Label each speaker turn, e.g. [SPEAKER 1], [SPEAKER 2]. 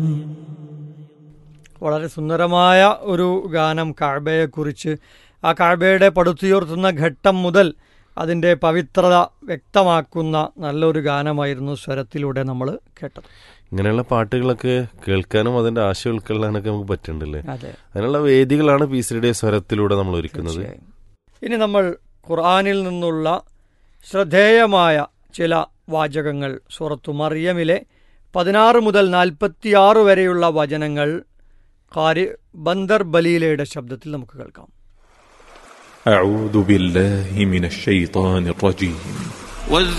[SPEAKER 1] വളരെ സുന്ദരമായ ഒരു ഗാനം കാഴ്ബയെക്കുറിച്ച് ആ കാഴ്ബയുടെ പടുത്തുയർത്തുന്ന ഘട്ടം മുതൽ അതിൻ്റെ പവിത്രത വ്യക്തമാക്കുന്ന നല്ലൊരു ഗാനമായിരുന്നു സ്വരത്തിലൂടെ നമ്മൾ കേട്ടത്
[SPEAKER 2] ഇങ്ങനെയുള്ള പാട്ടുകളൊക്കെ കേൾക്കാനും അതിന്റെ ആശയം ഉൾക്കൊള്ളാനൊക്കെ നമുക്ക് പറ്റുന്നുണ്ടല്ലേ
[SPEAKER 1] അതെ
[SPEAKER 2] അതിനുള്ള വേദികളാണ് പി സിയുടെ സ്വരത്തിലൂടെ നമ്മൾ ഒരുക്കുന്നത്
[SPEAKER 1] തീർച്ചയായും. ഇനി നമ്മൾ ഖുർആനിൽ നിന്നുള്ള ശ്രദ്ധേയമായ ചില വാചകങ്ങൾ സൂറത്തു മറിയമിലെ പതിനാറ് മുതൽ നാൽപ്പത്തിയാറ് വരെയുള്ള വചനങ്ങൾ കാരി ബന്ദർ ബലീലയുടെ ശബ്ദത്തിൽ നമുക്ക് കേൾക്കാം
[SPEAKER 3] أعوذ بالله من الشيطان الرجيم
[SPEAKER 4] واذكر